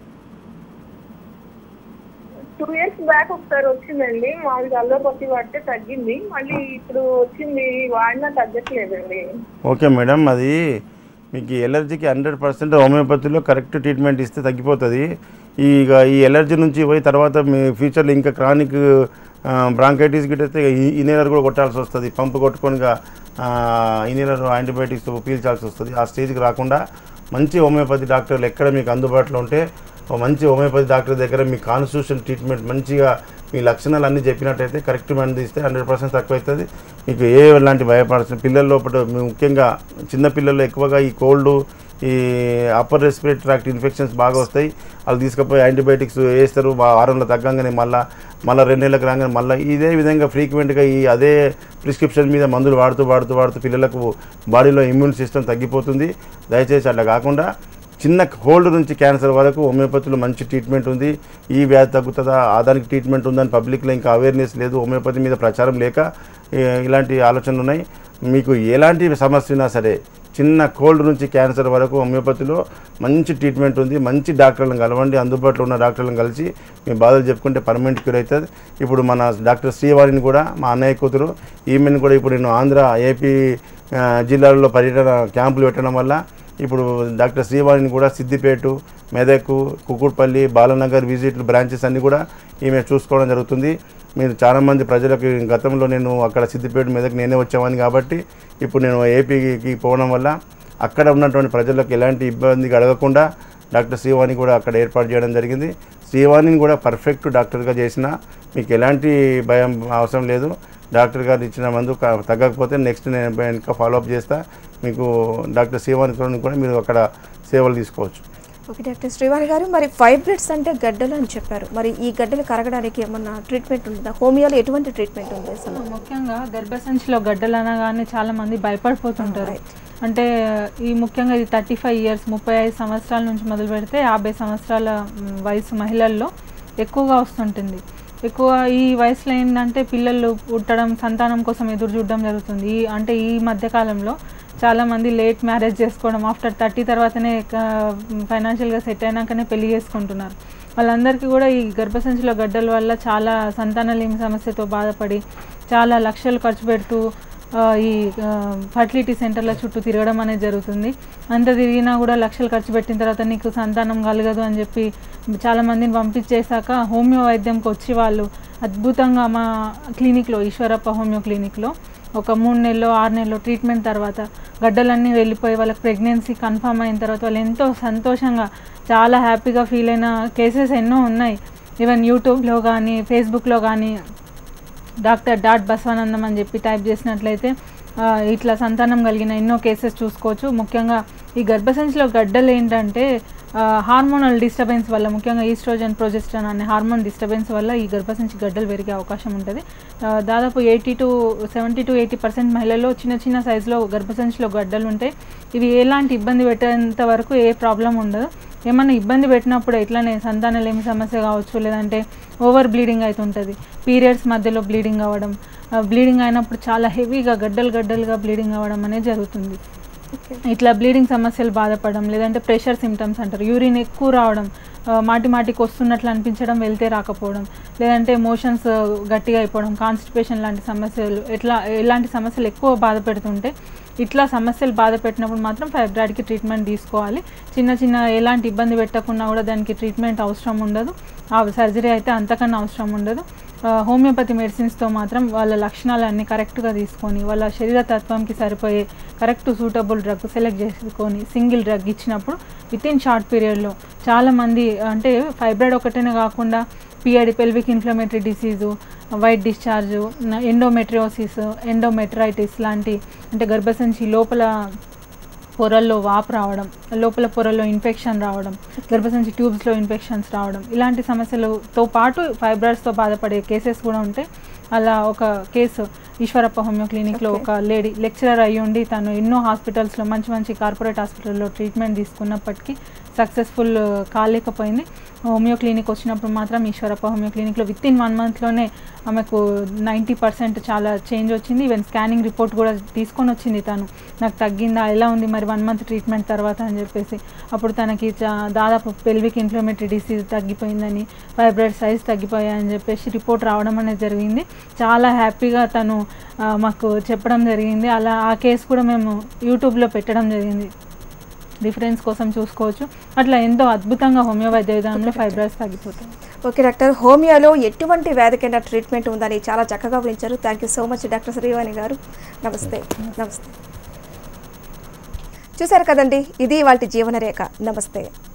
Speaker 3: టూ ఇయర్స్ బ్యాక్ ఒకసారి వచ్చిందండి మామూలుగా అల్లోపతి వాడితే తగ్గింది మళ్ళీ ఇప్పుడు వచ్చింది వాడినా తగ్గట్లేదండి
Speaker 2: ఓకే మేడం అది మీకు ఈ ఎలర్జీకి హండ్రెడ్ పర్సెంట్ హోమియోపతిలో కరెక్ట్ ట్రీట్మెంట్ ఇస్తే తగ్గిపోతుంది ఈ ఇక ఈ ఎలర్జీ నుంచి పోయి తర్వాత మీ ఫ్యూచర్లో ఇంకా క్రానిక్ బ్రాంకైటిస్ గిట్ అయితే ఇన్హేలర్ కూడా కొట్టాల్సి వస్తుంది పంపు కొట్టుకొనిగా ఇన్హేలర్ యాంటీబయాటిక్స్ పీల్చాల్సి వస్తుంది ఆ స్టేజ్కి రాకుండా మంచి హోమియోపతి డాక్టర్లు ఎక్కడ మీకు అందుబాటులో ఉంటే ఓ మంచి హోమియోపతి డాక్టర్ దగ్గర మీ కాన్స్టిట్యూషన్ ట్రీట్మెంట్ మంచిగా మీ లక్షణాలు అన్నీ చెప్పినట్టయితే కరెక్ట్ మంది ఇస్తే హండ్రెడ్ పర్సెంట్ తక్కువ అవుతుంది మీకు ఏ ఎలాంటి భయపడాల్సిన పిల్లల లోపల మీ ముఖ్యంగా చిన్న పిల్లలు ఎక్కువగా ఈ కోల్డ్ ఈ అప్పర్ రెస్పిరేటరీ ట్రాక్ట్ ఇన్ఫెక్షన్స్ బాగా వస్తాయి వాళ్ళు తీసుకుపోయి యాంటీబయాటిక్స్ వేస్తారు వా- వారంలో తగ్గంగానే మళ్ళీ మళ్ళీ రెండు నెలలకు రాగానే మళ్ళీ ఇదే విధంగా ఫ్రీక్వెంట్గా ఈ అదే ప్రిస్క్రిప్షన్ మీద మందులు వాడుతూ వాడుతూ వాడుతూ పిల్లలకు బాడీలో ఇమ్యూన్ సిస్టమ్ తగ్గిపోతుంది దయచేసి అట్లా కాకుండా చిన్న కోల్డ్ నుంచి క్యాన్సర్ వరకు హోమియోపతిలో మంచి ట్రీట్మెంట్ ఉంది ఈ వ్యాధి తగ్గుతుందా ఆ దానికి ట్రీట్మెంట్ ఉందని పబ్లిక్లో ఇంకా అవేర్నెస్ లేదు హోమియోపతి మీద ప్రచారం లేక ఈ- ఇలాంటి ఆలోచనలు ఉన్నాయి మీకు ఎలాంటి సమస్య ఉన్నా సరే చిన్న కోల్డ్ నుంచి క్యాన్సర్ వరకు హోమియోపతిలో మంచి ట్రీట్మెంట్ ఉంది మంచి డాక్టర్లను కలవండి అందుబాటులో ఉన్న డాక్టర్లను కలిసి మీ బాధలు చెప్పుకుంటే పర్మనెంట్ క్యూర్ అవుతుంది ఇప్పుడు మన డాక్టర్ శ్రీవాణిని కూడా మా అన్నయ్య కూతురు ఈమెను కూడా ఇప్పుడు నేను ఆంధ్ర ఏపీ ఆ, జిల్లాల్లో పర్యటన క్యాంపులు పెట్టడం వల్ల ఇప్పుడు డాక్టర్ శ్రీవాణిని కూడా సిద్దిపేట మెదక్ కుకుట్పల్లి బాలనగర్ విజిట్లు బ్రాంచెస్ అన్నీ కూడా ఈమె చూసుకోవడం జరుగుతుంది మీరు చాలామంది ప్రజలకు గతంలో నేను అక్కడ సిద్దిపేట మెదక్ నేనే వచ్చామని కాబట్టి ఇప్పుడు నేను ఏపీకి పోవడం వల్ల అక్కడ ఉన్నటువంటి ప్రజలకు ఎలాంటి ఇబ్బంది కలగకుండా డాక్టర్ శ్రీవాణి కూడా అక్కడ ఏర్పాటు చేయడం జరిగింది శ్రీవాణిని కూడా పర్ఫెక్ట్ డాక్టర్గా చేసిన మీకు ఎలాంటి భయం అవసరం లేదు డాక్టర్ గారు ఇచ్చిన మందు క- తగ్గకపోతే నెక్స్ట్ నేను ఇంకా ఫాలోఅప్ చేస్తా మీకు డాక్టర్ శ్రీవాణి కూడా మీరు అక్కడ సేవలు తీసుకోవచ్చు
Speaker 1: ఓకే డాక్టర్ శ్రీవాణి గారు మరి ఫైబ్రిడ్స్ అంటే గడ్డలు అని చెప్పారు మరి ఈ గడ్డలు కరగడానికి ఏమన్నా ట్రీట్మెంట్ ఉంటుందా హోమియోలో ఎటువంటి ట్రీట్మెంట్ ఉంది అసలు
Speaker 4: ముఖ్యంగా గర్భసంచిలో గడ్డలు అనగానే చాలా మంది భయపడిపోతుంటారు అంటే ఈ ముఖ్యంగా ఇది థర్టీ ఫైవ్ ఇయర్స్ ముప్పై ఐదు సంవత్సరాల నుంచి మొదలు పెడితే యాభై సంవత్సరాల మ్, వయసు మహిళల్లో ఎక్కువగా వస్తుంటుంది ఎక్కువ ఈ వయసులో ఏంటంటే పిల్లలు పుట్టడం సంతానం కోసం ఎదురు చూడడం జరుగుతుంది ఈ అంటే ఈ మధ్య కాలంలో చాలా మంది లేట్ మ్యారేజ్ చేసుకోవడం ఆఫ్టర్ థర్టీ తర్వాతనే ఫైనాన్షియల్గా సెట్ అయినాకనే పెళ్లి చేసుకుంటున్నారు వాళ్ళందరికీ కూడా ఈ గర్భసంచిలో గడ్డల వల్ల చాలా సంతానలేమి సమస్యతో బాధపడి చాలా లక్షలు ఖర్చు పెడుతూ ఆ, ఈ ఫర్టిలిటీ సెంటర్ల చుట్టూ తిరగడం అనేది జరుగుతుంది అంత తిరిగినా కూడా లక్షలు ఖర్చు పెట్టిన తర్వాత నీకు సంతానం కలగదు అని చెప్పి చాలా మందిని పంపించేశాక హోమియో వైద్యంకి వచ్చి వాళ్ళు అద్భుతంగా మా క్లినిక్లో ఈశ్వరప్ప హోమియో క్లినిక్లో ఒక మూడు నెలలు ఆరు నెలలు ట్రీట్మెంట్ తర్వాత గడ్డలన్నీ వెళ్ళిపోయి వాళ్ళకి ప్రెగ్నెన్సీ కన్ఫర్మ్ అయిన తర్వాత వాళ్ళు ఎంతో సంతోషంగా చాలా హ్యాపీగా ఫీల్ అయిన కేసెస్ ఎన్నో ఉన్నాయి ఈవెన్ యూట్యూబ్లో కానీ ఫేస్బుక్లో కానీ డాక్టర్ డాట్ బసవానందం అని చెప్పి టైప్ చేసినట్లయితే ఆ, ఇట్లా సంతానం కలిగిన ఎన్నో కేసెస్ చూసుకోవచ్చు ముఖ్యంగా ఈ గర్భసంచిలో గడ్డలు ఏంటంటే హార్మోనల్ డిస్టర్బెన్స్ వల్ల ముఖ్యంగా ఈస్ట్రోజన్ ప్రొజెస్ట్రాన్ అనే హార్మోన్ డిస్టర్బెన్స్ వల్ల ఈ గర్భసంచి గడ్డలు పెరిగే అవకాశం ఉంటుంది ఆ, దాదాపు eighty to seventy to eighty percent మహిళల్లో చిన్న చిన్న సైజులో గర్భసంచిలో గడ్డలు ఉంటాయి ఇవి ఎలాంటి ఇబ్బంది పెట్టేంత వరకు ఏ ప్రాబ్లం ఉండదు ఏమన్నా ఇబ్బంది పెట్టినప్పుడు ఇట్లానే సంతానలేమి సమస్య కావచ్చు లేదంటే ఓవర్ బ్లీడింగ్ అవుతుంటుంది పీరియడ్స్ మధ్యలో బ్లీడింగ్ అవ్వడం బ్లీడింగ్ అయినప్పుడు చాలా హెవీగా గడ్డలు గడ్డలుగా బ్లీడింగ్ అవ్వడం అనేది జరుగుతుంది ఇట్లా బ్లీడింగ్ సమస్యలు బాధపడడం లేదంటే ప్రెషర్ సిమ్టమ్స్ అంటారు యూరిన్ ఎక్కువ రావడం ఆ, మాటి మాటికి వస్తున్నట్లు అనిపించడం వెళ్తే రాకపోవడం లేదంటే మోషన్స్ గట్టిగా అయిపోవడం కాన్స్టిపేషన్ లాంటి సమస్యలు ఎట్లా ఎలాంటి సమస్యలు ఎక్కువ బాధ పెడుతుంటే ఇట్లా సమస్యలు బాధ పెట్టినప్పుడు మాత్రం ఫైబ్రాయిడ్కి ట్రీట్మెంట్ తీసుకోవాలి చిన్న చిన్న ఎలాంటి ఇబ్బంది పెట్టకుండా కూడా దానికి ట్రీట్మెంట్ అవసరం ఉండదు ఆ సర్జరీ అయితే అంతకన్నా అవసరం ఉండదు ఆ, హోమియోపతి మెడిసిన్స్తో మాత్రం వాళ్ళ లక్షణాలన్నీ కరెక్ట్గా తీసుకొని వాళ్ళ శరీర తత్వంకి సరిపోయే కరెక్ట్ సూటబుల్ డ్రగ్ సెలెక్ట్ చేసుకొని సింగిల్ డ్రగ్ ఇచ్చినప్పుడు విత్ ఇన్ షార్ట్ పీరియడ్లో చాలామంది అంటే ఫైబ్రాయిడ్ ఒకటేనే కాకుండా PID pelvic inflammatory disease white discharge endometriosis endometritis లాంటి అంటే గర్భసంచి లోపల పొరల్లో వాపు రావడం లోపల పొరల్లో ఇన్ఫెక్షన్ రావడం గర్భసంచి ట్యూబ్స్లో ఇన్ఫెక్షన్స్ రావడం ఇలాంటి సమస్యలతో పాటు ఫైబ్రాయిడ్స్తో బాధపడే కేసెస్ కూడా ఉంటాయి అలా ఒక కేసు ఈశ్వరప్ప హోమియో క్లినిక్లో ఒక లేడీ లెక్చరర్ అయ్యి ఉండి తను ఎన్నో హాస్పిటల్స్లో మంచి మంచి కార్పొరేట్ హాస్పిటల్లో ట్రీట్మెంట్ తీసుకున్నప్పటికీ సక్సెస్ఫుల్ కాలేకపోయింది హోమియో క్లినిక్ వచ్చినప్పుడు మాత్రం ఈశ్వరప్ప హోమియో క్లినిక్లో విత్ ఇన్ వన్ మంత్లోనే ఆమెకు నైంటీ పర్సెంట్ చాలా చేంజ్ వచ్చింది ఈవెన్ స్కానింగ్ రిపోర్ట్ కూడా తీసుకొని వచ్చింది తను నాకు తగ్గిందా ఎలా ఉంది మరి వన్ మంత్ ట్రీట్మెంట్ తర్వాత అని చెప్పేసి అప్పుడు తనకి చా- దాదాపు పెల్విక్ ఇన్ఫ్లమేటరీ డిసీజ్ తగ్గిపోయిందని ఫైబ్రాయిడ్ సైజ్ తగ్గిపోయాయని చెప్పేసి రిపోర్ట్ రావడం అనేది జరిగింది చాలా హ్యాపీగా తను ఆ, మాకు చెప్పడం జరిగింది అలా ఆ కేసు కూడా మేము యూట్యూబ్లో పెట్టడం జరిగింది రిఫరెన్స్ కోసం చూసుకోవచ్చు అట్లా ఎంతో అద్భుతంగా హోమియో వైద్య విధానంలో ఫైబ్రాయిడ్స్ తగ్గిపోతాయి
Speaker 1: ఓకే డాక్టర్ హోమియోలో ఎటువంటి వ్యాధికైనా ట్రీట్మెంట్ ఉందని చాలా చక్కగా వివరించారు thank you so much doctor Srivani garu నమస్తే నమస్తే చూశారు కదండి ఇది వాళ్ళ జీవన రేఖ నమస్తే